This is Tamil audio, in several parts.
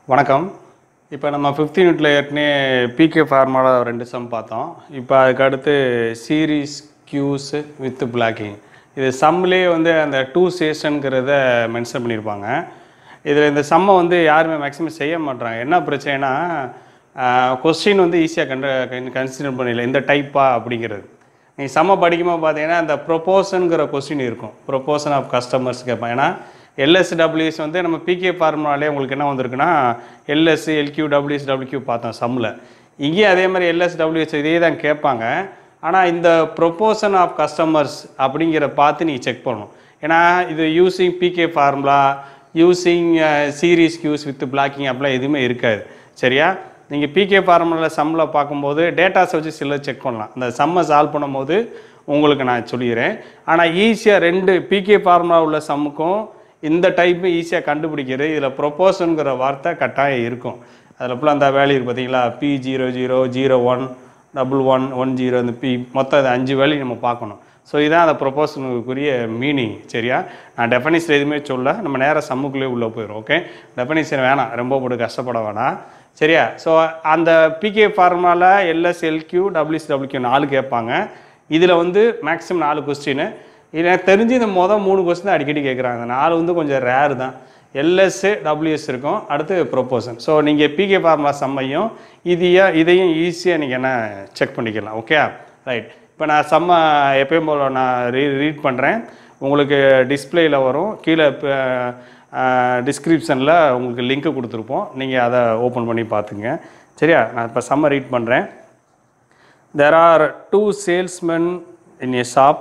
வணக்கம் இப்போ நம்ம ஃபிஃப்த் யூனிட்ல ஏற்கனவே பிகே ஃபார்மால ரெண்டு சம் பார்த்தோம் இப்போ அதுக்கு அடுத்து சீரீஸ் கியூஸ் வித் பிளாக்கிங் இது சம்லேயே வந்து அந்த டூ சேஷனுங்கிறத மென்ஷன் பண்ணியிருப்பாங்க இதில் இந்த சம்மை வந்து யாருமே மேக்ஸிமம் செய்ய மாட்றாங்க என்ன பிரச்சனைனா கொஸ்டின் வந்து ஈஸியாக கண்ட கன்சிடர் பண்ணல இந்த டைப்பா அப்படிங்கிறது நீ சம்ம படிக்கும்போது பார்த்தீங்கன்னா அந்த ப்ரொபோஷனுங்கிற கொஸ்டின் இருக்கும் ப்ரொபோஷன் ஆஃப் கஸ்டமர்ஸ் கேட்பான் ஏன்னா எல்எஸ்டபிள்யூஎஸ் வந்து நம்ம பிகே ஃபார்முலாலே உங்களுக்கு என்ன வந்திருக்குன்னா எல்எஸ் எல்கியூ டபிள்யூஎஸ் டபிள்யூ பார்த்தோம் சம்மில் இங்கேயும் அதே மாதிரி எல்எஸ்டபிள்யூஎஸ் இதே தான் கேட்பாங்க ஆனால் இந்த ப்ரொபோஷன் ஆஃப் கஸ்டமர்ஸ் அப்படிங்கிற பார்த்து நீ செக் பண்ணணும் ஏன்னா இது using PK formula using series queues with blocking அப்படிலாம் எதுவுமே இருக்காது சரியா நீங்கள் பிகே ஃபார்முலாவில் சம்மில் பார்க்கும்போது டேட்டாஸை வச்சு சில செக் பண்ணலாம் அந்த சம்மை சால்வ் பண்ணும்போது உங்களுக்கு நான் சொல்லிடுறேன் ஆனால் ஈஸியாக ரெண்டு பிகே ஃபார்முலா உள்ள சம்முக்கும் இந்த டைப்பு ஈஸியாக கண்டுபிடிக்கிறது இதில் ப்ரொப்போஷனுங்கிற வார்த்தை கட்டாயம் இருக்கும் அதில் ஃபுல்லாக அந்த வேல்யூ இருக்கு பார்த்தீங்களா P zero zero zero one double one one zero இந்த பி மொத்தம் இது அஞ்சு வேல்யூ நம்ம பார்க்கணும் ஸோ இதான் அந்த ப்ரொப்போஷனுக்குரிய மீனிங் சரியா நான் டெஃபனிஷன் எதுவுமே சொல்ல நம்ம நேராக சம்முக்குள்ளே உள்ளே போயிடும் ஓகே டெஃபனிஷன் வேணாம் ரொம்ப போட்டு கஷ்டப்பட வேணாம் சரியா ஸோ அந்த பிகே ஃபார்முலாவில் எல்எஸ் எல்கியூ டபிள்யூஸ் டபிள்யூ நாலு கேட்பாங்க இதில் வந்து மேக்ஸிமம் நாலு கொஸ்டின் இது எனக்கு தெரிஞ்சு இந்த மொதல் மூணு கொஸ்டின் தான் அடிக்கடி கேட்குறாங்க இந்த நாலு வந்து கொஞ்சம் ரேர் தான் எல்எஸ் டபிள்யூஎஸ் இருக்கும் அடுத்து ப்ரொப்போசன் ஸோ நீங்கள் பிகே ஃபார்முலா சம்மையும் இதையும் இதையும் ஈஸியாக நீங்கள் என்ன செக் பண்ணிக்கலாம் ஓகே ரைட் இப்போ நான் செம்ம எப்பயும் போல நான் ரீ ரீட் பண்ணுறேன் உங்களுக்கு டிஸ்பிளேயில் வரும் கீழே டிஸ்கிரிப்ஷனில் உங்களுக்கு லிங்க்கு கொடுத்துருப்போம் நீங்கள் அதை ஓப்பன் பண்ணி பார்த்துங்க சரியா நான் இப்போ செம்ம ரீட் பண்ணுறேன் there are two salesmen in a shop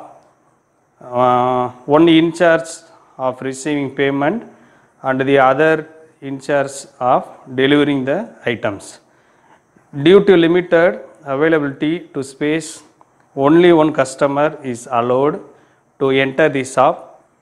uh, one in charge of receiving payment and the other in charge of delivering the items due to limited availability to space only one customer is allowed to enter the shop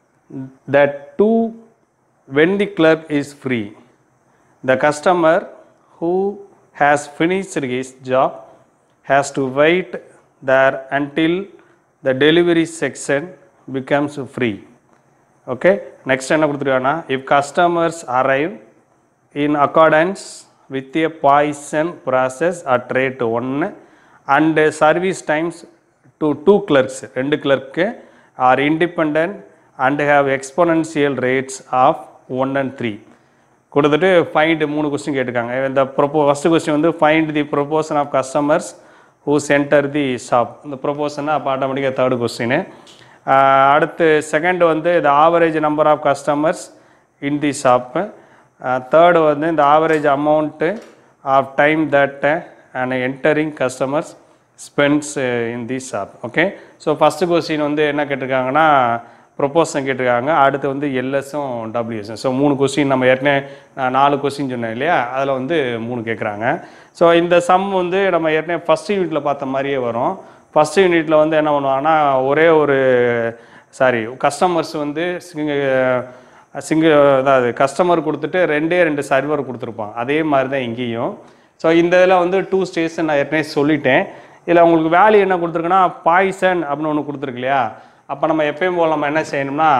that two when the clerk is free the customer who has finished his job has to wait there until the delivery section becomes free. Okay, next என்ன கொடுத்துருக்காங்கன்னா if customers arrive in accordance with a poison process at rate 1 and service times to two clerks ரெண்டு clerk are independent and have exponential rates of 1 and 3 கொடுத்துட்டு ஃபைண்ட் மூணு கொஸ்டின் கேட்டிருக்காங்க இந்த ப்ரொப்போ ஃபஸ்ட்டு கொஸ்டின் வந்து find the proportion of customers who center the shop இந்த ப்ரொபோஷன்னா அப்போ ஆட்டோமேட்டிக்காக தேர்டு கொஸ்டின் அடுத்து செகண்ட் வந்து the average number of customers in the shop third வந்து இந்த average amount of time that and entering customers spends in the shop okay so first question வந்து என்ன கேட்டிருக்காங்கன்னா ப்ரொப்போசன் கேட்டிருக்காங்க அடுத்து வந்து எல்எஸும் டபிள்யூஎஸும் ஸோ மூணு கொஸ்டின் நம்ம ஏற்கனவே நான் நாலு கொஸ்டின் சொன்னேன் இல்லையா அதில் வந்து மூணு கேட்குறாங்க ஸோ இந்த சம் வந்து நம்ம ஏற்கனவே ஃபஸ்ட் யூனிட்டில் பார்த்த மாதிரியே வரும் ஃபஸ்ட் யூனிட்டில் வந்து என்ன பண்ணுவாங்கன்னா ஒரே ஒரு சாரி கஸ்டமர்ஸ் வந்து சிங்கிள் அதாவது கஸ்டமர் கொடுத்துட்டு ரெண்டே ரெண்டு சர்வர் கொடுத்துருப்பான் அதே மாதிரி தான் இங்கேயும் ஸோ இந்த இதில் வந்து டூ ஸ்டேஷன் நான் ஏற்கனவே சொல்லிட்டேன் இதில் உங்களுக்கு வேல்யூ என்ன கொடுத்துருக்குன்னா பாய்சன் அப்படின்னு ஒன்று கொடுத்துருக்கு இல்லையா அப்போ நம்ம எப்பயும் போல் நம்ம என்ன செய்யணும்னா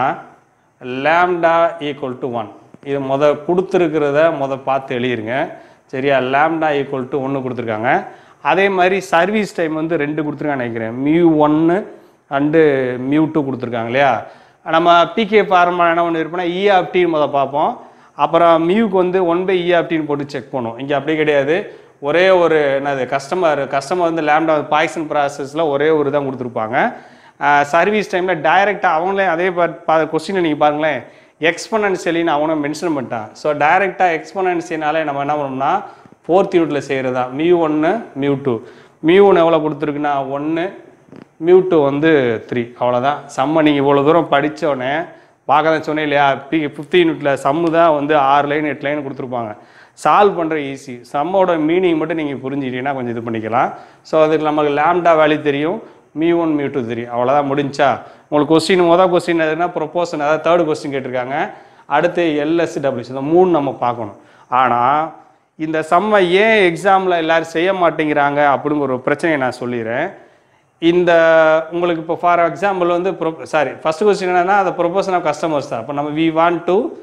லேம்டா ஈக்குவல் டு ஒன் இது முத கொடுத்துருக்கிறத முத பார்த்து எழுதிருங்க சரியா லேம்டா ஈக்குவல் டு ஒன்று கொடுத்துருக்காங்க அதே மாதிரி சர்வீஸ் டைம் வந்து ரெண்டு கொடுத்துருக்காங்க நினைக்கிறேன் மியூ ஒன்று அண்டு மியூ டூ கொடுத்துருக்காங்க இல்லையா நம்ம பிகே ஃபார்மா என்ன ஒன்று இருப்போம்னா இஆப்டின்னு முத பார்ப்போம் அப்புறம் மியூக்கு வந்து ஒன் பை இஆப்டின்னு போட்டு செக் பண்ணும் இங்கே அப்படி கிடையாது ஒரே ஒரு என்னது கஸ்டமர் கஸ்டமர் வந்து லேம்டா பாய்சன் ப்ராசஸில் ஒரே ஒரு தான் கொடுத்துருப்பாங்க சர்வீஸ் டைமில் டைரெக்டாக அவங்களே அதே கொஸ்டினை நீங்கள் பாருங்களேன் எக்ஸ்பனன்சியலின்னு அவனும் மென்ஷன் பண்ணிட்டான் ஸோ டைரெக்டாக எக்ஸ்பனன்சியனாலே நம்ம என்ன பண்ணோம்னா ஃபோர்த் யூனிட்டில் செய்கிறது தான் மியூ ஒன்று மியூ டூ மியூ ஒன்று எவ்வளோ கொடுத்துருக்குன்னா ஒன்று மியூ டூ வந்து த்ரீ அவ்வளோதான் சம்ம நீங்கள் இவ்வளோ தூரம் படித்தோடனே பார்க்க தான் சொன்னேன் இல்லையா பி ஃபிஃப்த் யூனிட்டில் சம்மு தான் வந்து ஆறு லைன் எட்டு லைன் கொடுத்துருப்பாங்க சால்வ் பண்ணுற ஈஸி சம்மோட மீனிங் மட்டும் நீங்கள் புரிஞ்சுக்கிட்டீங்கன்னா கொஞ்சம் இது பண்ணிக்கலாம் ஸோ அதுக்கு நமக்கு லேம்டா வேல்யூ தெரியும் மியூ ஒன் மியூ டூ தெரியும் அவ்வளோதான் முடிஞ்சா உங்களுக்கு கொஸ்டின் மொதல் கொஸ்டின் எதுனா ப்ரொப்போசன் அதாவது தேர்ட் கொஸ்டின் கேட்டிருக்காங்க அடுத்து எல்எஸ் டபிள்யூஸ் இந்த மூணு நம்ம பார்க்கணும் ஆனால் இந்த சம்மை ஏன் எக்ஸாமில் எல்லோரும் செய்ய மாட்டேங்கிறாங்க அப்படிங்கிற ஒரு பிரச்சனையை நான் சொல்லிடுறேன் இந்த உங்களுக்கு இப்போ ஃபார் எக்ஸாம்பிள் வந்து ப்ரொ சாரி ஃபஸ்ட் கொஸ்டின் என்னன்னா அந்த ப்ரொபோஷன் ஆஃப் கஸ்டமர்ஸ் தான் இப்போ நம்ம we want to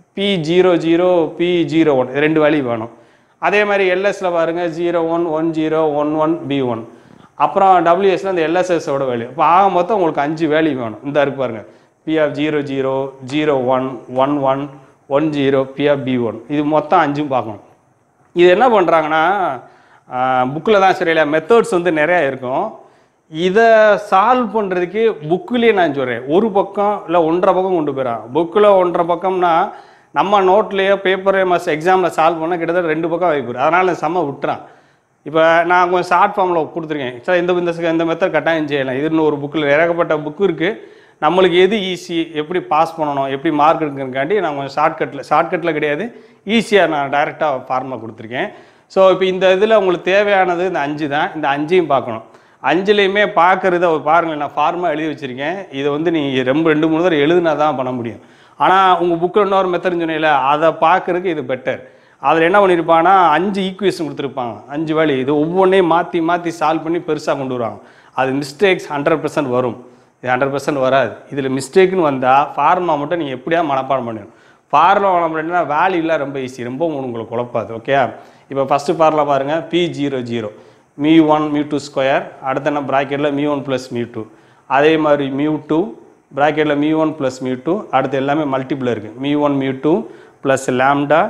P zero zero P zero one ரெண்டு வேல்யூ வேணும் அதே மாதிரி எல்எஸ்ல பாருங்க zero one one zero one one P one அப்புறம் டபிள்யூஎஸ்ல அந்த எல்எஸ்எஸோட வேல்யூ இப்போ ஆக மொத்தம் உங்களுக்கு அஞ்சு வேல்யூ வேணும் இந்த இருக்கு பாருங்க P of zero zero zero one one one one zero P of P one இது மொத்தம் அஞ்சும் பார்க்கணும் இது என்ன பண்ணுறாங்கன்னா புக்கில் தான் சரியில்ல மெத்தட்ஸ் வந்து நிறையா இருக்கும் இதை சால்வ் பண்ணுறதுக்கு புக்கிலேயே நான் சொல்கிறேன் ஒரு பக்கம் இல்லை ஒன்றரை பக்கம் கொண்டு போயிடறான் புக்கில் ஒன்றரை பக்கம்னா நம்ம நோட்லேயோ பேப்பரே மஸ்ட் எக்ஸாமில் சால்வ் பண்ண கிட்டத்தட்ட ரெண்டு பக்கம் வைப்பார் அதனால் செம்ம விட்டுறான் இப்போ நான் கொஞ்சம் ஷார்ட் ஃபார்மில் கொடுத்துருக்கேன் சார் இந்த இந்த இந்த மெத்தட் கட்டாயம் செய்யலாம் இதுன்னு ஒரு புக்கில் ஏகப்பட்ட புக்கு இருக்குது நம்மளுக்கு எது ஈஸி எப்படி பாஸ் பண்ணணும் எப்படி மார்க் இருக்குங்கிறக்காண்டி நான் கொஞ்சம் ஷார்ட்கட்டில் ஷார்ட்கட்டில் கிடையாது ஈஸியாக நான் டைரெக்டாக ஃபார்முலா கொடுத்துருக்கேன் ஸோ இப்போ இந்த இதில் உங்களுக்கு தேவையானது இந்த அஞ்சு தான் இந்த அஞ்சையும் பார்க்கணும் அஞ்சுலேயுமே பார்க்குறத பாருங்கள் நான் ஃபார்மாக எழுதி வச்சுருக்கேன் இதை வந்து நீங்கள் ரொம்ப ரெண்டு மூணு தடவை எழுதுனா தான் பண்ண முடியும் ஆனால் உங்கள் புக்கில் இன்னொரு மெத்தட் சொன்னீங்களே அதை பார்க்குறதுக்கு இது பெட்டர் அதில் என்ன பண்ணியிருப்பாங்கன்னா அஞ்சு ஈக்குவேஷன் கொடுத்துருப்பாங்க அஞ்சு வழி இது ஒவ்வொன்றையும் மாற்றி மாற்றி சால்வ் பண்ணி பெருசாக கொண்டு வருவாங்க அது மிஸ்டேக்ஸ் ஹண்ட்ரட் வரும் இது ஹண்ட்ரட் பர்சன்ட் வராது இதில் மிஸ்டேக்குன்னு வந்தால் ஃபார்மா மட்டும் நீங்கள் எப்படியா மனப்பாடம் பண்ணணும் ஃபார்முலா மனம் பண்ணினா வேல்யூலாம் ரொம்ப ஈஸி ரொம்ப உங்களுக்கு குழப்பாது ஓகே இப்போ ஃபஸ்ட்டு ஃபார்முலா பாருங்கள் P zero zero mu one mu two square அடுத்த என்ன ப்ராக்கெட்டில் mu one plus mu two அதே மாதிரி மியூ டூ ப்ராக்கெட்டில் mu one plus mu two அடுத்து எல்லாமே மல்டிபிள் இருக்குது mu one mu two plus lambda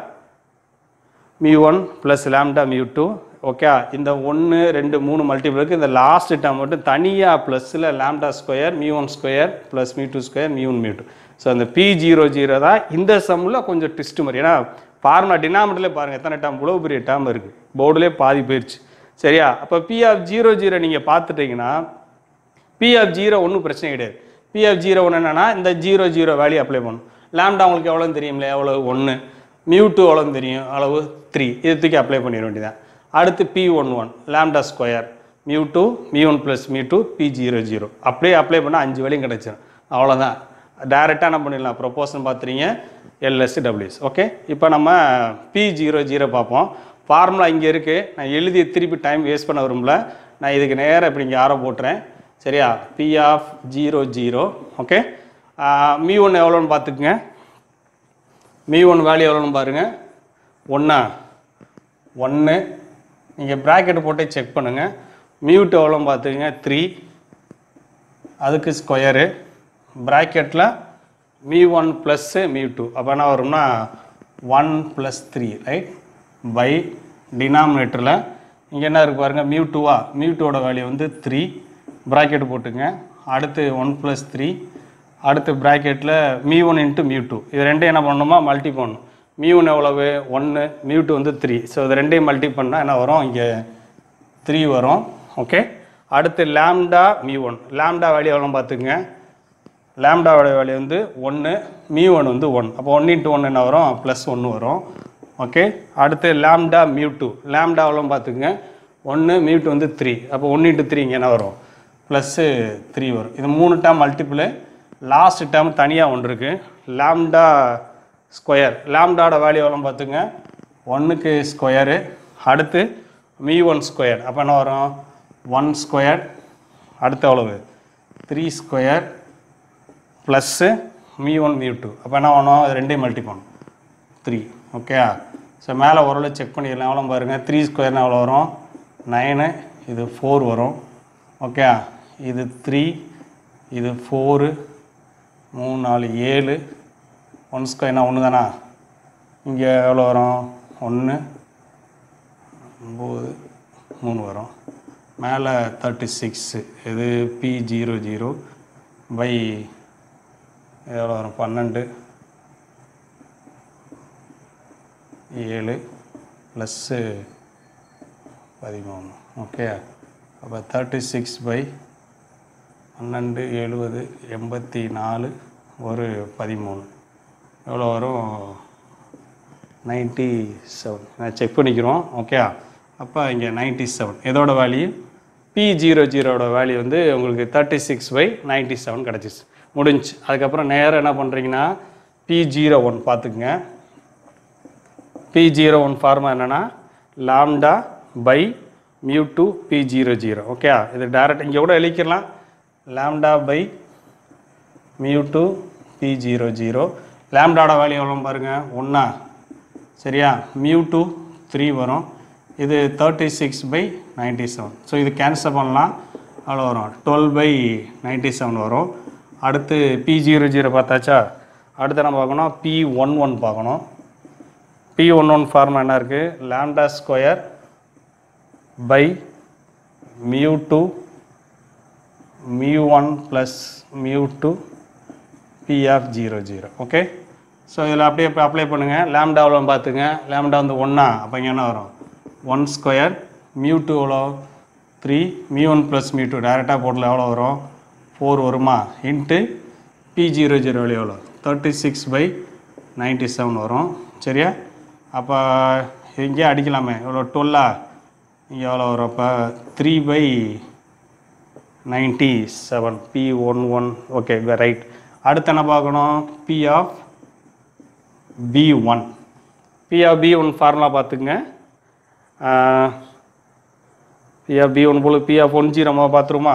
mu one plus lambda mu two okay இந்த ஒன்று ரெண்டு மூணு மல்டிபிள் இருக்குது இந்த லாஸ்ட் டேர்ம் மட்டும் தனியாக ப்ளஸில் lambda square mu one square plus mu two square mu one mu two so அந்த பி ஜீரோ ஜீரோ தான் இந்த சம்மில் கொஞ்சம் ட்விஸ்ட் மாதிரி ஏன்னா ஃபார்முலா டினாமினேட்டர்லேயே பாருங்கள் எத்தனை டேம் இவ்வளோ பெரிய டேம் இருக்குது போர்டுலேயே பாதி போயிடுச்சு சரியா அப்போ பி ஆஃப் ஜீரோ ஜீரோ நீங்கள் பார்த்துட்டீங்கன்னா பி ஆஃப் ஜீரோ ஒன்றும் பிரச்சனை கிடையாது பி ஆஃப் ஜீரோ ஒன்று என்னன்னா இந்த ஜீரோ ஜீரோ வேல்யூ அப்ளை பண்ணணும் லேம்டா உங்களுக்கு எவ்வளோ தெரியும்ல எவ்வளோ ஒன்று மியூ டூ எவ்வளோ தெரியும் அளவு த்ரீ இது தூக்கி அப்ளை பண்ணிட வேண்டியதான் அடுத்து P one one lambda square mu two mu one plus mu two P zero zero அப்படியே அப்ளை பண்ணால் அஞ்சு வேலையும் கிடச்சிடும் அவ்வளோதான் டேரெக்டாக என்ன பண்ணிடலாம் ப்ரொப்போசன் பார்த்துறீங்க எல்எஸ் டபிள்யூஎஸ் ஓகே இப்போ நம்ம பி ஜீரோ ஜீரோ பார்ப்போம் ஃபார்முலா இங்கே இருக்குது நான் எழுதி திருப்பி டைம் வேஸ்ட் பண்ண விரும்பல நான் இதுக்கு நேராக இப்படி இங்கே ஆரோ போட்டுறேன் சரியா P of zero zero okay mu ஒன்று எவ்வளோன்னு பார்த்துக்குங்க மீ ஒன் வேல்யூ எவ்வளோன்னு பாருங்கள் ஒன்றா ஒன்று நீங்கள் ப்ராக்கெட் போட்டு செக் பண்ணுங்கள் மியூட் எவ்வளோன்னு பார்த்துக்குங்க த்ரீ அதுக்கு ஸ்கொயரு ப்ராக்கெட்டில் mu one plus mu two அப்போ என்ன வரும்னா one plus three right by டினாமினேட்டரில் இங்கே என்ன இருக்கு பாருங்கள் மியூ டூவா மியூ டூவோட வேல்யூ வந்து த்ரீ ப்ராக்கெட் போட்டுங்க அடுத்து ஒன் ப்ளஸ் த்ரீ அடுத்து ப்ராக்கெட்டில் mu one into mu two இது ரெண்டையும் என்ன பண்ணணுமா மல்டி பண்ணணும் மியூ ஒன் எவ்வளவு ஒன்று மியூ டூ வந்து த்ரீ ஸோ இது ரெண்டையும் மல்டி பண்ணால் என்ன வரும் இங்கே த்ரீ வரும் ஓகே அடுத்து lambda mu one lambda value எவ்வளோ பார்த்துக்குங்க லேம்டாவோட வேல்யூ வந்து ஒன்று மியூ ஒன் வந்து ஒன் அப்போ ஒன் இன்ட்டு ஒன்று என்ன வரும் ப்ளஸ் ஒன்று வரும் ஓகே அடுத்து லேம்டா மியூ டூ லேம்டா எவ்வளோ பார்த்துக்குங்க ஒன்று மியூ டூ வந்து த்ரீ அப்போ ஒன் இன்ட்டு த்ரீ இங்கே என்ன வரும் ப்ளஸ்ஸு த்ரீ வரும் இது மூணு டேம் மல்டிப்புளு லாஸ்ட் டேம் தனியாக ஒன்று இருக்குது லேம்டா ஸ்கொயர் லேம்டாவோட வேல்யூ எவ்வளோ பார்த்துங்க ஒன்றுக்கு ஸ்கொயரு அடுத்து மீ ஒன் ஸ்கொயர் அப்போ என்ன வரும் ஒன் ஸ்கொயர் அடுத்து எவ்வளவு three square plus mu one mu two அப்போ என்ன பண்ணணும் இது ரெண்டையும் மல்டி பண்ணும் த்ரீ ஓகே ஸோ மேலே ஓரளவு செக் பண்ணிடலாம் எவ்வளோ பாருங்கள் த்ரீ ஸ்கொயர்னா எவ்வளோ வரும் நைனு இது ஃபோர் வரும் ஓகே இது த்ரீ இது ஃபோரு மூணு நாலு ஏழு ஒன் ஸ்கொயர்னா ஒன்று தானா இங்கே எவ்வளோ வரும் ஒன்று ஒம்பது மூணு வரும் மேலே தேர்ட்டி சிக்ஸு இது பி ஜீரோ ஜீரோ பை எவ்வளோ வரும் பன்னெண்டு ஏழு ப்ளஸ்ஸு பதிமூணு ஓகே அப்போ தேர்ட்டி சிக்ஸ் பை பன்னெண்டு எழுபது எண்பத்தி நாலு ஒரு பதிமூணு எவ்வளோ வரும் நைன்ட்டி செவன் நான் செக் பண்ணிக்கிறோம் ஓகே அப்போ இங்கே நைன்ட்டி செவன் இதோட வேல்யூ பி ஜீரோ ஜீரோட வேல்யூ வந்து உங்களுக்கு thirty six by ninety seven கிடச்சிச்சு முடிஞ்சு அதுக்கப்புறம் நேராக என்ன பண்ணுறீங்கன்னா பி ஜீரோ ஒன் பார்த்துக்குங்க பி ஜீரோ ஒன் ஃபார்மா என்னென்னா lambda by mu two P zero zero okay இது டேரக்ட் இங்கே கூட எழுதிக்கலாம் lambda by mu two P zero zero லேம்டாட வேல்யூ எவ்வளோ பாருங்கள் ஒன்றா சரியா மியூ டூ த்ரீ வரும் இது thirty six by ninety seven so இது கேன்சல் பண்ணலாம் அவ்வளோ வரும் டுவெல் பை நைன்ட்டி செவன் வரும் அடுத்து பி ஜீரோ ஜீரோ பார்த்தாச்சா அடுத்து நம்ம பார்க்கணும் பி ஒன் ஒன் பார்க்கணும் பி ஒன் ஒன் ஃபார்ம் என்ன இருக்குது lambda square by mu two mu one plus mu two P of zero zero okay so இதில் அப்படியே இப்போ அப்ளை பண்ணுங்கள் லேம்டா எவ்வளோ பார்த்துங்க லேம்டா வந்து ஒன்றா அப்போ இங்கே என்ன வரும் ஒன் ஸ்கொயர் மியூ டூ எவ்வளோ three mu one plus mu two டேரெக்டாக போட்டில் எவ்வளோ வரும் ஃபோர் வருமா இன்ட்டு பி ஜீரோ ஜீரோ எவ்வளோ thirty six by ninety seven வரும் சரியா அப்போ இங்கேயே அடிக்கலாமே எவ்வளோ டுவெல்லா இங்கே எவ்வளோ வரும் அப்போ three by ninety seven P one one okay right அடுத்து என்ன பார்க்கணும் P of P one P of P one formula பார்த்துக்குங்க பி ஆஃப் பி ஒன் போல பி ஆஃப் ஒன் ஜீரோமா பார்த்துருமா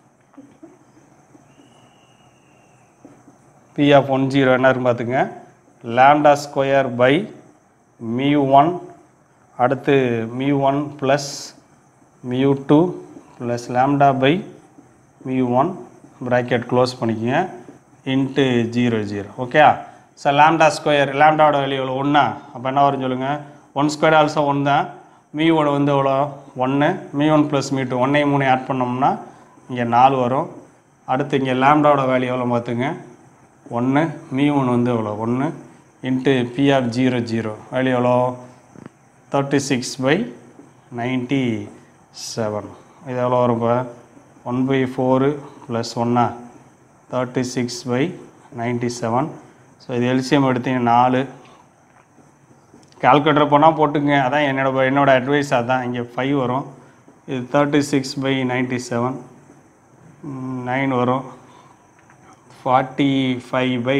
பி ஆஃப் ஒன் ஜீரோ என்ன இருக்குன்னு பார்த்துங்க lambda square by mu one அடுத்து mu one plus mu two plus lambda by mu one bracket close பண்ணிக்கோங்க into zero zero okay so lambda square லேம்டாவோட value எவ்வளோ ஒன்றா அப்போ என்ன வரும் சொல்லுங்கள் ஒன் ஸ்கொயர் ஆல்சோ ஒன் தான் மியூவோட வந்து எவ்வளோ ஒன்று mu one plus mu two ஒன்றையும் மூணு ஆட் பண்ணோம்னா இங்கே நாலு வரும் அடுத்து இங்கே லேம்டாவோட வேல்யூ எவ்வளோ பார்த்துங்க ஒன்று மியூ ஒன் வந்து எவ்வளோ ஒன்று into P of zero zero value எவ்வளோ thirty six by ninety seven இது எவ்வளோ வரும் இப்போ ஒன் பை ஃபோரு ப்ளஸ் ஒன்னா thirty six by ninety seven so இது எல்சிஎம் எடுத்தீங்க நாலு கால்குலேட்டர் போனால் போட்டுங்க அதான் என்னோட என்னோட அட்வைஸ் அதான் இங்கே ஃபைவ் வரும் இது thirty six by ninety seven nine வரும் forty five by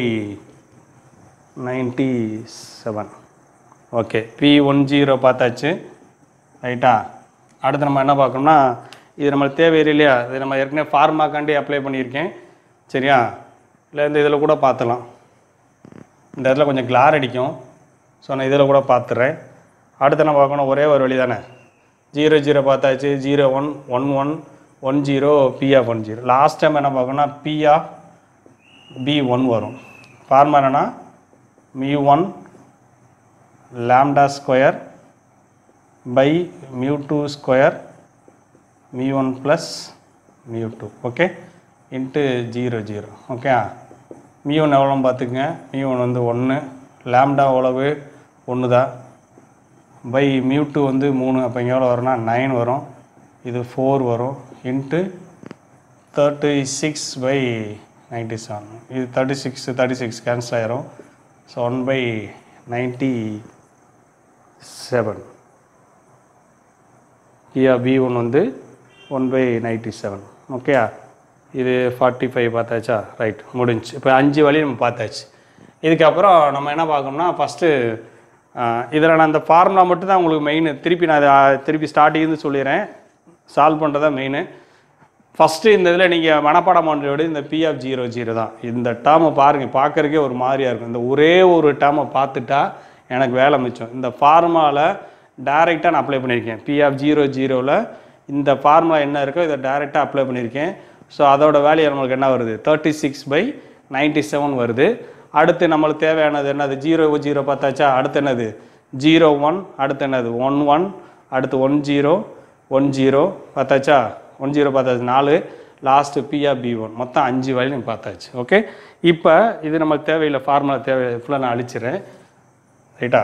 ninety seven okay P one zero பார்த்தாச்சு ரைட்டா அடுத்து நம்ம என்ன பார்க்கணும்னா இது நம்மளுக்கு தேவையில்லை இல்லையா இது நம்ம ஏற்கனவே ஃபார்மாக்காண்டி அப்ளை பண்ணியிருக்கேன் சரியா இல்லை இந்த இதில் கூட பார்த்துலாம் இந்த இடத்துல கொஞ்சம் கிளார் அடிக்கும் ஸோ நான் இதில் கூட பார்த்துறேன் அடுத்து என்ன பார்க்கணும் ஒரே ஒரு வழி தானே ஜீரோ ஜீரோ பார்த்தாச்சு zero one one one one zero P of one zero last time என்ன பார்க்கணும்னா பி ஆஃப் பி ஒன் வரும் ஃபார்மா என்னன்னா mu one lambda square by mu two square mu one plus mu two okay into zero zero okay mu one எவ்வளோ பார்த்துக்குங்க மியூ ஒன் வந்து ஒன்று லேம்டா எவ்வளவு ஒன்று தான் பை மியூ டூ வந்து மூணு அப்போ இங்கே எவ்வளோ வரும்னா நைன் வரும் இது ஃபோர் வரும் into thirty six by ninety seven இது thirty six thirty six cancel ஆயிரும் so one by ninety seven கியா பி ஒன் வந்து ஒன் பை நைன்ட்டி செவன் ஓகேயா இது ஃபார்ட்டி ஃபைவ் பார்த்தாச்சா ரைட் முடிஞ்சு இப்போ அஞ்சு வழி நம்ம பார்த்தாச்சு இதுக்கப்புறம் நம்ம என்ன பார்க்கணும்னா ஃபஸ்ட்டு இதில் நான் அந்த ஃபார்முலா மட்டும் தான் உங்களுக்கு மெயின் திருப்பி நான் அதை ஆ, திருப்பி ஸ்டார்டிங்லேருந்து சொல்லிடுறேன் சால்வ் பண்ணுறதா மெயின் ஃபஸ்ட்டு இந்த இதில் நீங்கள் மனப்பாடம் பண்ணுறத இந்த பி ஆஃப் ஜீரோ ஜீரோ தான் இந்த டேர்மை பாருங்கள் பார்க்குறக்கே ஒரு மாதிரியாக இருக்கும் இந்த ஒரே ஒரு டேர்மை பார்த்துட்டா எனக்கு வேலை மிச்சம் இந்த ஃபார்முலாவில் டைரெக்டாக நான் அப்ளை பண்ணியிருக்கேன் பி ஆஃப் ஜீரோ ஜீரோவில் இந்த ஃபார்முலா என்ன இருக்கோ இதை டைரெக்டாக அப்ளை பண்ணியிருக்கேன் ஸோ அதோட வேல்யூ நம்மளுக்கு என்ன வருது thirty six by ninety seven வருது அடுத்து நம்மளுக்கு தேவையானது என்னது ஜீரோ ஜீரோ பார்த்தாச்சா அடுத்து என்னது ஜீரோ ஒன் அடுத்து என்னது ஒன் ஒன் அடுத்து ஒன் ஜீரோ ஒன் ஜீரோ பார்த்தாச்சா ஒன் ஜீரோ பார்த்தாச்சு நாலு லாஸ்ட்டு பிஆர் பி ஒன் மொத்தம் அஞ்சு வயலையும் பார்த்தாச்சு ஓகே இப்போ இது நமக்கு தேவையில்லை ஃபார்முலா தேவை ஃபுல்லாக நான் அழிச்சிடுறேன் ரைட்டா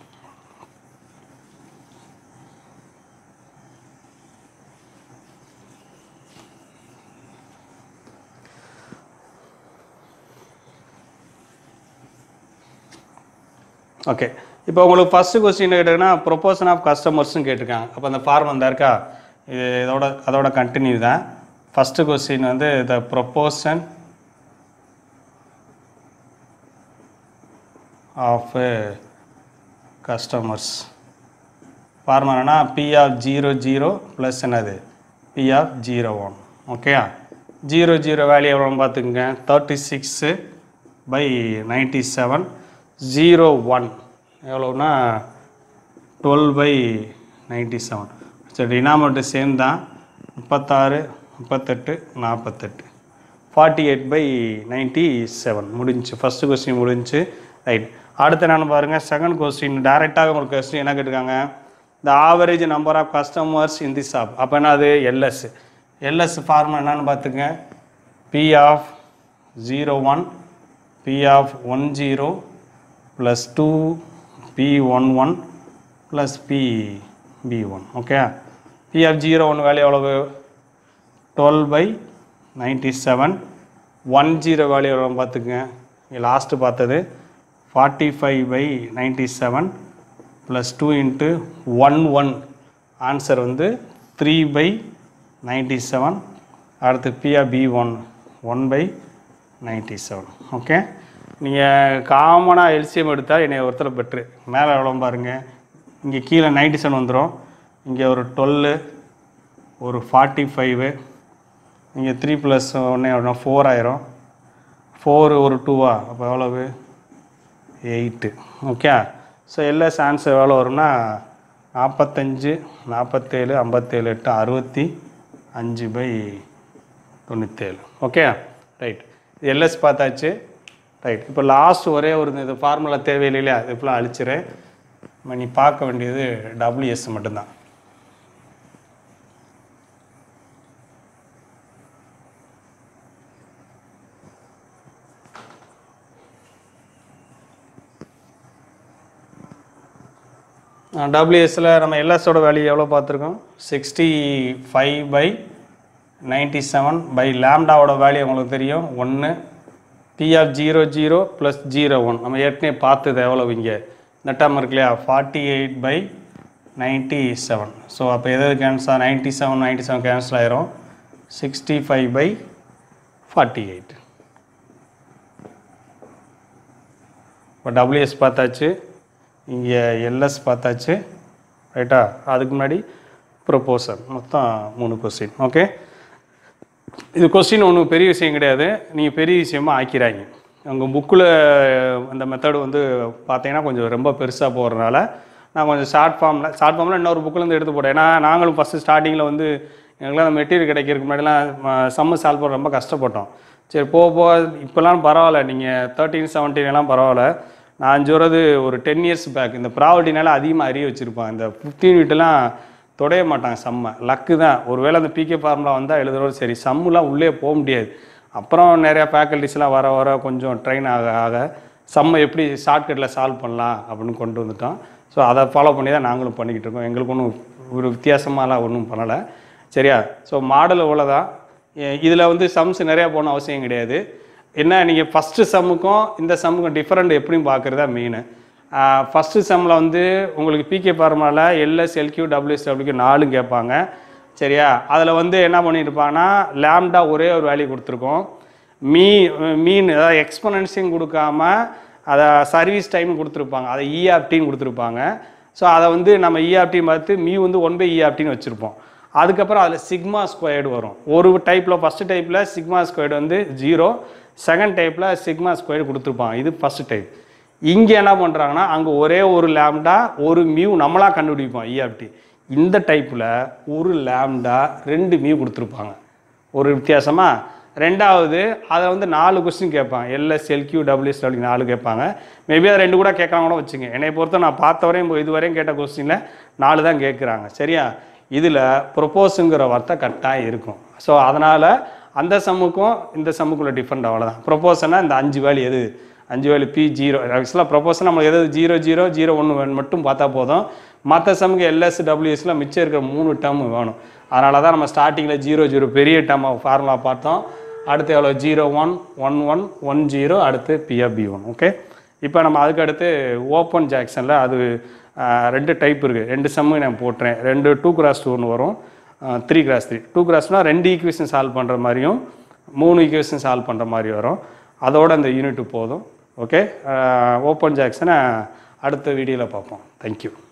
ஓகே இப்போ உங்களுக்கு ஃபஸ்ட்டு கொஸ்டின் கேட்டிங்கன்னா ப்ரொபோஷன் ஆஃப் கஸ்டமர்ஸ்னு கேட்டிருக்காங்க அப்போ அந்த ஃபார்ம் வந்தா இருக்கா இது இதோட அதோட கண்டினியூ தான் ஃபஸ்ட்டு கொஸ்டின் வந்து the proportion of customers form என்னன்னா P of zero zero plus என்னது பி ஆஃப் ஜீரோ ஒன் ஓகேயா ஜீரோ ஜீரோ வேல்யூ எவ்வளோன்னு பார்த்துக்குங்க thirty six by ninety seven zero one எவ்வளோன்னா டுவெல் பை நைன்டி செவன் சரி டினாமினேட்டர் சேம் தான் முப்பத்தாறு முப்பத்தெட்டு நாற்பத்தெட்டு forty eight by ninety seven முடிஞ்சு ஃபஸ்ட்டு கொஸ்டின் முடிஞ்சு ரைட் அடுத்து என்னென்னு பாருங்கள் செகண்ட் கொஸ்டின் டேரெக்டாக உங்களுக்கு கொஸ்டின் என்ன கேட்டிருக்காங்க the average number of customers in the shop அப்போ என்ன அது எல்எஸ் எல்எஸ் ஃபார்முலா என்னன்னு பார்த்துங்க P of zero one P of one zero plus two P one one plus P P one okay P of zero one value எவ்வளவு twelve by ninety seven one zero value எவ்வளோ பார்த்துக்குங்க இங்கே லாஸ்ட்டு பார்த்தது forty five by ninety seven plus two into one one answer வந்து த்ரீ பை நைன்டி செவன் அடுத்து பிஆ P one one by ninety seven okay நீங்கள் காமனாக எல்சிஎம் எடுத்தால் என்னை ஒருத்தர் பெட்ரு மேலே எவ்வளோ பாருங்கள் இங்கே கீழே நைன்டி செவன் வந்துடும் இங்கே ஒரு டுவெல்லு ஒரு ஃபார்ட்டி ஃபைவு இங்கே த்ரீ ப்ளஸ் ஒன்றே எவ்வளோ ஃபோர் ஆயிரும் ஃபோர் ஒரு டூவா அப்போ எவ்வளவு eight okay so LS answer எவ்வளோ வரும்னா நாற்பத்தஞ்சு நாற்பத்தேழு ஐம்பத்தேழு எட்டு அறுபத்தி அஞ்சு பை தொண்ணூற்றேழு ஓகே ரைட் இது எல்எஸ் பார்த்தாச்சு ரைட் இப்போ லாஸ்ட் ஒரே ஒரு இது ஃபார்முலா தேவையில்லை இல்லையா இது ஃபுல்லாக அழிச்சிரு இப்போ நீ பார்க்க வேண்டியது டபிள்யூஎஸ் மட்டும்தான் டபிள்யூஎஸில் நம்ம எல்எஸோட வேல்யூ எவ்வளோ பார்த்துருக்கோம் sixty five by ninety seven by லேம்டாவோட வேல்யூ உங்களுக்கு தெரியும் ஒன்று P of zero zero plus zero one நம்ம ஏற்கனவே பார்த்தது எவ்வளோ இங்கே நெட்டாமல் இருக்கு இல்லையா forty eight by ninety seven so அப்போ எதாவது cancel ninety seven ninety seven cancel ஆயிரும் sixty five by forty eight இப்போ டபிள்யூஎஸ் பார்த்தாச்சு இங்கே எல்எஸ் பார்த்தாச்சு ரைட்டா அதுக்கு முன்னாடி ப்ரொப்போசல் மொத்தம் மூணு கொஸ்டின் ஓகே இது கொஸ்டின் ஒன்றும் பெரிய விஷயம் கிடையாது நீங்கள் பெரிய விஷயமா ஆக்கிறாங்க உங்கள் புக்கில் அந்த மெத்தடு வந்து பார்த்தீங்கன்னா கொஞ்சம் ரொம்ப பெருசாக போகிறதுனால நான் கொஞ்சம் ஷார்ட் ஃபார்மில் ஷார்ட் ஃபார்மில் இன்னொரு புக்கிலேருந்து எடுத்து போட்டேன் ஏன்னா நாங்களும் ஃபஸ்ட்டு ஸ்டார்டிங்கில் வந்து எங்களுக்குலாம் அந்த மெட்டீரியல் கிடைக்கிறதுக்கு முன்னாடிலாம் சம்மர் சால்வ் பண்ண ரொம்ப கஷ்டப்பட்டோம் சரி போக போக இப்போலாம் பரவாயில்ல நீங்கள் தேர்ட்டீன் செவன்டீன் எல்லாம் பரவாயில்ல நான் சொல்கிறது ஒரு டென் இயர்ஸ் பேக் இந்த ப்ராவர்ட்டினால அதிகமாக அறிய வச்சுருப்பான் இந்த ஃபிஃப்டீன் வீட்டெல்லாம் தொடைய மாட்டாங்க செம்ம லக்கு தான் ஒருவேளை அந்த பிகே ஃபார்முலா வந்தால் எழுதுறோம் சரி சம்முலாம் உள்ளே போக முடியாது அப்புறம் நிறையா ஃபேக்கல்ட்டிஸ்லாம் வர வர கொஞ்சம் ட்ரெயின் ஆக ஆக சம்மை எப்படி ஷார்ட்கட்டில் சால்வ் பண்ணலாம் அப்படின்னு கொண்டு வந்துட்டோம் ஸோ அதை ஃபாலோ பண்ணி தான் நாங்களும் பண்ணிக்கிட்டு இருக்கோம் எங்களுக்கு ஒன்றும் ஒரு வித்தியாசமாலாம் ஒன்றும் பண்ணலை சரியா ஸோ மாடல் இவ்வளோதான் இதில் வந்து சம்ஸ் நிறையா போகணும் அவசியம் கிடையாது என்ன நீங்கள் ஃபஸ்ட்டு சம்முக்கும் இந்த சம்முக்கும் டிஃப்ரெண்ட் எப்படியும் பார்க்குறதா மெயின் ஃபஸ்ட்டு செம்மில் வந்து உங்களுக்கு பிகே ஃபார்முலாவில் எல்எஸ் எல்கியூ டபிள்யூஎஸ் டபிள்யூக்கு நாலும் கேட்பாங்க சரியா அதில் வந்து என்ன பண்ணிட்டு இருப்பாங்கன்னா லேம்டா ஒரே ஒரு வேல்யூ கொடுத்துருக்கோம் மீ மீன் அதாவது எக்ஸ்பனன்ஸையும் கொடுக்காம அதை சர்வீஸ் டைம் கொடுத்துருப்பாங்க அதை இஆர்டின்னு கொடுத்துருப்பாங்க ஸோ அதை வந்து நம்ம இஆர்டின்னு பார்த்து மீ வந்து ஒன் பை இஆர்டின்னு வச்சுருப்போம் அதுக்கப்புறம் அதில் சிக்மா ஸ்கொயர்டு வரும் ஒரு டைப்பில் ஃபஸ்ட்டு டைப்பில் சிக்மா ஸ்கொயர்டு வந்து ஜீரோ செகண்ட் டைப்பில் சிக்மா ஸ்கொயர்டு கொடுத்துருப்பாங்க இது ஃபஸ்ட்டு டைப் இங்கே என்ன பண்ணுறாங்கன்னா அங்கே ஒரே ஒரு லேம்டா ஒரு மியூ நம்மளாக கண்டுபிடிப்போம் இஆர்டி இந்த டைப்பில் ஒரு லேம்டா ரெண்டு மியூ கொடுத்துருப்பாங்க ஒரு வித்தியாசமா ரெண்டாவது அதை வந்து நாலு கொஸ்டின் கேட்பாங்க எல்எஸ் எல்கியூ டபிள்யூஎஸ் டபிள்யூ நாலு கேட்பாங்க மேபி அதை ரெண்டு கூட கேட்கலாம் கூட வச்சுங்க என்னை பொறுத்த நான் பார்த்த வரையும் இது வரையும் கேட்ட கொஸ்டினில் நாலு தான் கேட்குறாங்க சரியா இதில் ப்ரொப்போஸுங்கிற வார்த்தை கட்டாயம் இருக்கும் ஸோ அதனால் அந்த சம்முக்கும் இந்த சம்முக்குள்ள டிஃப்ரெண்ட் அவ்வளோதான் ப்ரொப்போசனா இந்த அஞ்சு வேல்யூ எது அஞ்சு வேல்யூ பி ஜீரோ ஆக்சுவலாக ப்ரொப்போசன் நம்ம எது ஜீரோ ஜீரோ ஜீரோ ஒன்று மட்டும் பார்த்தா போதும் மற்ற சம்முக்கு எல்எஸ் டபிள்யூஎஸ்ல மிச்சம் இருக்கிற மூணு டேர்ம் வேணும் அதனால தான் நம்ம ஸ்டார்டிங்கில் ஜீரோ ஜீரோ பெரிய டேர்ம் ஃபார்முலா பார்த்தோம் அடுத்து எவ்வளோ zero one one one one zero அடுத்து பிஎஃபி ஒன் ஓகே இப்போ நம்ம அதுக்கு அடுத்து ஓப்பன் ஜாக்சனில் அது ஆஹ், ரெண்டு டைப் இருக்குது ரெண்டு சம்மு நான் போட்டுறேன் ரெண்டு டூ கிராஸ் டூன்னு வரும் த்ரீ கிராஸ் த்ரீ டூ கிராஸ்னால் ரெண்டு ஈக்குவேஷன் சால்வ் பண்ணுற மாதிரியும் மூணு ஈக்குவேஷன் சால்வ் பண்ணுற மாதிரி வரும் அதோட இந்த யூனிட் போதும் ஓகே ஓப்பன் ஜாக்சனை அடுத்த வீடியோவில் பார்ப்போம் தேங்க்யூ